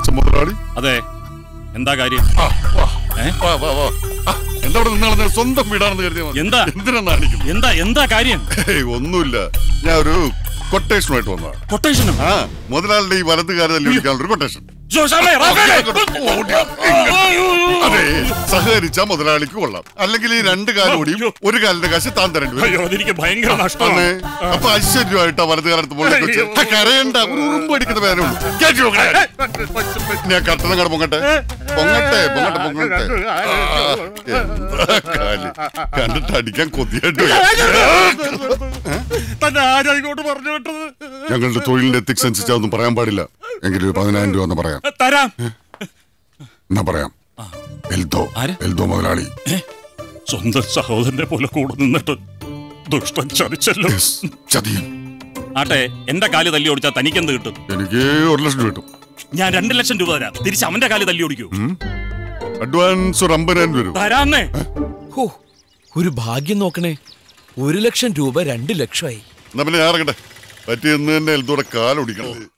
വെച്ച മുതലാളി അതെ എന്താ കാര്യം ആ, വാ. ഏ? വാ, വാ, വാ. ആ, എന്താ ഇവിടെ നിന്നാളെ സ്വന്തം വീടാണെന്ന് കരുതിയാ മതി. എന്താ? എന്തിനാ നാണിക്കുന്നത് എന്താ എന്താ കാര്യം ഹേയ്, ഒന്നുമില്ല ഞാൻ ഒരു കൊട്ടേഷനുമായിട്ട് വന്നതാണ് കൊട്ടേഷനും ആ മുതലാളിയുടെ ഈ വലതുകാരെ തല്ലി പിടിക്കാനുള്ള ഒരു കൊട്ടേഷൻ ജോഷാമേ, റാഫേലേ. അതെ സഹകരിച്ച മുതലാളിക്ക് കൊള്ളാം അല്ലെങ്കിൽ ഈ രണ്ട് കാലും കൂടിയും ഒരു കാലിന്റെ കാശ് താൻ തരേണ്ടി വരും അയ്യോ അതെനിക്ക് ഭയങ്കര നഷ്ടമാണ് അതെ അപ്പൊ ഐശ്വര്യമായിട്ടാ വലതുകാലത്ത് മുകളിൽ വെച്ച് ആ, കരയണ്ട ഒരു ഉറുമ്പ് അടിക്കുന്ന വേദന ഉള്ളൂ കേട്ടോ, കേട്ടോ. ഞാൻ കട്ടണം കട പൊങ്ങട്ടെ പൊങ്ങട്ടെ പൊങ്ങട്ടെ പൊങ്ങട്ടെ ആ, എന്താ കാല് കണ്ടിട്ട് അടിക്കാൻ കൊതിയായിട്ട് വരും. തന്നെ ആരാ ഇങ്ങോട്ട് പറഞ്ഞു വിട്ടത് ഞങ്ങളുടെ തൊഴിലിന്റെ എത്തിക്സ് അനുസരിച്ചൊന്നും പറയാൻ പാടില്ല എങ്കിലും ഒരു പതിനായിരം രൂപ എന്ന് പറയാം തരാം എന്നാ പറയാം എൽദോ ആര്? എൽദോ മുതലാളി സ്വന്തം സഹോദരനെ പോലെ കൂടെ നിന്നിട്ട് ദുഷ്ടൻ ചതിച്ചല്ലോ Yes, ചതിയൻ ആട്ടെ എന്റെ കാല് തല്ലി ഓടിച്ചാൽ തനിക്കെന്ത് കിട്ടും എനിക്ക് ഒരു ലക്ഷം രൂപ കിട്ടും ഞാൻ രണ്ട് ലക്ഷം രൂപ തരാം തിരിച്ച് അവന്റെ കാല് തല്ലി ഓടിക്കൂ അഡ്വാൻസ് ഒരു അമ്പതിനായിരം രൂപ വരും തരാന്നേ ഹോ ഒരു ഭാഗ്യം നോക്കണേ ഒരു ലക്ഷം രൂപ രണ്ട് ലക്ഷമായി എന്നാ പിന്നെ ഞാൻ ഇറങ്ങട്ടെ പറ്റി എന്ന് തന്നെ എൽദോടെ കാലൊടിക്കണം